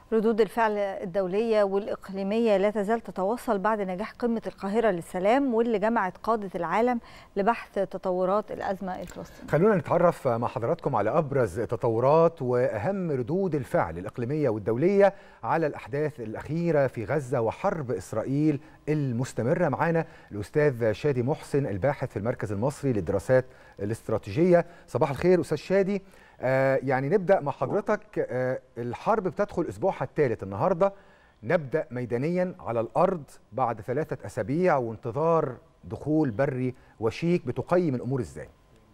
ردود الفعل الدولية والإقليمية لا تزال تتواصل بعد نجاح قمة القاهرة للسلام واللي جمعت قادة العالم لبحث تطورات الأزمة الفلسطينية خلونا نتعرف مع حضراتكم على أبرز تطورات وأهم ردود الفعل الإقليمية والدولية على الأحداث الأخيرة في غزة وحرب إسرائيل المستمرة معانا الأستاذ شادي محسن الباحث في المركز المصري للدراسات الاستراتيجية صباح الخير أستاذ شادي آه يعني نبدا مع حضرتك آه الحرب بتدخل اسبوعها الثالث النهارده نبدا ميدانيا على الارض بعد ثلاثه اسابيع وانتظار دخول بري وشيك بتقيم الامور ازاي؟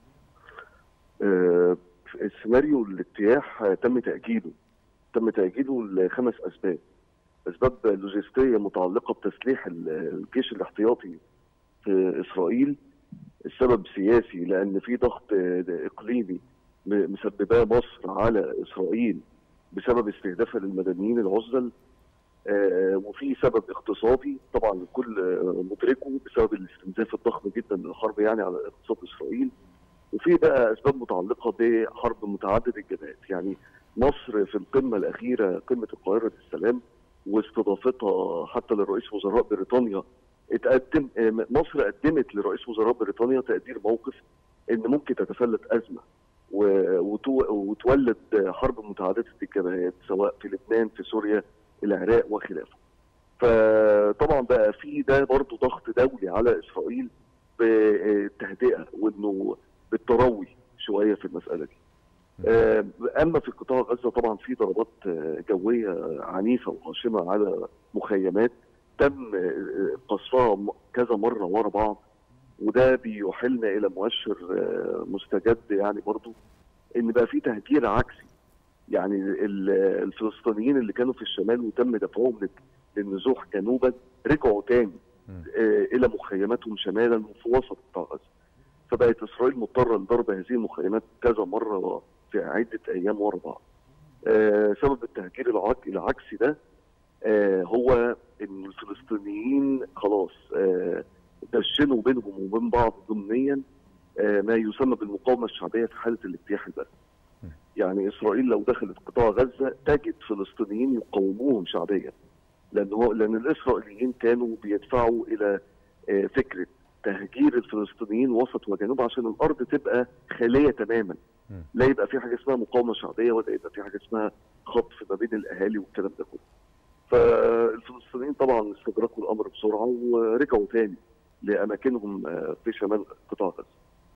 آه السيناريو الاجتياح تم تاجيله تم تاجيله لخمس اسباب اسباب لوجستيه متعلقه بتسليح الجيش الاحتياطي في اسرائيل السبب سياسي لان في ضغط اقليمي مسبباه مصر على اسرائيل بسبب استهدافها للمدنيين العزل آه وفي سبب اقتصادي طبعا الكل مدركه بسبب الاستنزاف الضخم جدا للحرب يعني على اقتصاد اسرائيل وفي بقى اسباب متعلقه بحرب متعدده الجبهات يعني مصر في القمه الاخيره قمه القاهره للسلام واستضافتها حتى لرئيس وزراء بريطانيا اتقدم مصر قدمت لرئيس وزراء بريطانيا تقدير موقف ان ممكن تتفلت ازمه وتولد حرب متعدده الجبهات سواء في لبنان في سوريا العراق وخلافه. فطبعا بقى في ده برضه ضغط دولي على اسرائيل بالتهدئه وانه بالتروي شويه في المساله دي. اما في قطاع غزه طبعا في ضربات جويه عنيفه وغاشمه على مخيمات تم قصفها كذا مره ورا بعض وده بيحيلنا الى مؤشر مستجد يعني برضو ان بقى في تهجير عكسي يعني الفلسطينيين اللي كانوا في الشمال وتم دفعهم للنزوح جنوبا رجعوا تاني الى مخيماتهم شمالا وفي وسط قطاع غزه فبقت اسرائيل مضطره لضرب هذه المخيمات كذا مره في عده ايام ورا بعض سبب التهجير العكسي ده هو ان الفلسطينيين خلاص دشنوا بينهم وبين بعض ضمنيا ما يسمى بالمقاومه الشعبيه في حاله الاجتياح البري. يعني اسرائيل لو دخلت قطاع غزه تجد فلسطينيين يقاوموهم شعبيا. لان هو لان الاسرائيليين كانوا بيدفعوا الى فكره تهجير الفلسطينيين وسط وجنوب عشان الارض تبقى خاليه تماما. لا يبقى في حاجه اسمها مقاومه شعبيه ولا يبقى في حاجه اسمها خطف ما بين الاهالي والكلام ده كله. فالفلسطينيين طبعا استدركوا الامر بسرعه ورجعوا تاني لاماكنهم في شمال قطاع غزه.